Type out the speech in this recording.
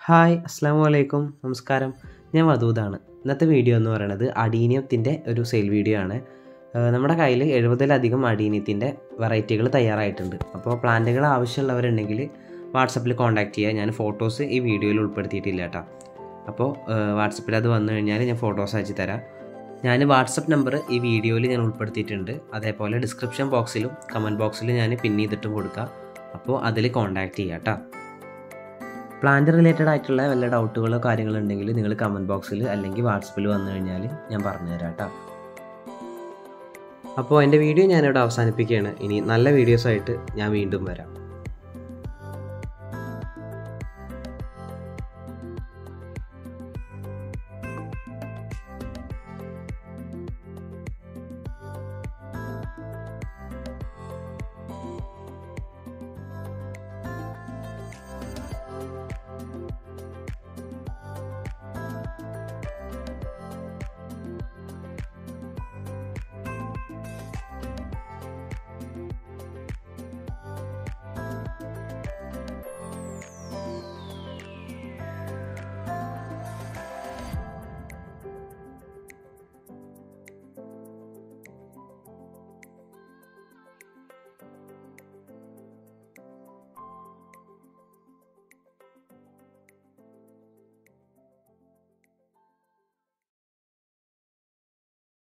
hi അസ്സാം വലൈക്കും നമസ്കാരം ഞാൻ വധൂതാണ് ഇന്നത്തെ വീഡിയോ എന്ന് പറയുന്നത് അടീനിയത്തിൻ്റെ ഒരു സെയിൽ വീഡിയോ ആണ് ഏഹ് നമ്മുടെ കയ്യിൽ എഴുപതിലധികം അടീനിയത്തിൻ്റെ വെറൈറ്റികൾ തയ്യാറായിട്ടുണ്ട് അപ്പോൾ പ്ലാന്റുകൾ ആവശ്യമുള്ളവരുണ്ടെങ്കിൽ വാട്സപ്പിൽ കോൺടാക്ട് ചെയ്യുക ഞാൻ ഫോട്ടോസ് ഈ വീഡിയോയിൽ ഉൾപ്പെടുത്തിയിട്ടില്ല കേട്ടോ അപ്പോൾ വാട്സപ്പിൽ അത് വന്നു കഴിഞ്ഞാൽ ഞാൻ ഫോട്ടോസ് അയച്ചു തരാം ഞാൻ വാട്സപ്പ് നമ്പർ ഈ വീഡിയോയിൽ ഞാൻ ഉൾപ്പെടുത്തിയിട്ടുണ്ട് അതേപോലെ ഡിസ്ക്രിപ്ഷൻ ബോക്സിലും കമൻറ്റ് ബോക്സിലും ഞാൻ പിൻ ചെയ്തിട്ടും കൊടുക്കാം അപ്പോൾ അതിൽ കോൺടാക്ട് ചെയ്യാം കേട്ടോ പ്ലാന്റ് റിലേറ്റഡ് ആയിട്ടുള്ള വല്ല ഡൗട്ടുകളോ കാര്യങ്ങളോ ഉണ്ടെങ്കിൽ നിങ്ങൾ കമൻറ്റ് ബോക്സിൽ അല്ലെങ്കിൽ വാട്സപ്പിൽ വന്നു കഴിഞ്ഞാൽ ഞാൻ പറഞ്ഞുതരാം കേട്ടോ അപ്പോൾ എൻ്റെ വീഡിയോ ഞാനിവിടെ അവസാനിപ്പിക്കുകയാണ് ഇനി നല്ല വീഡിയോസായിട്ട് ഞാൻ വീണ്ടും വരാം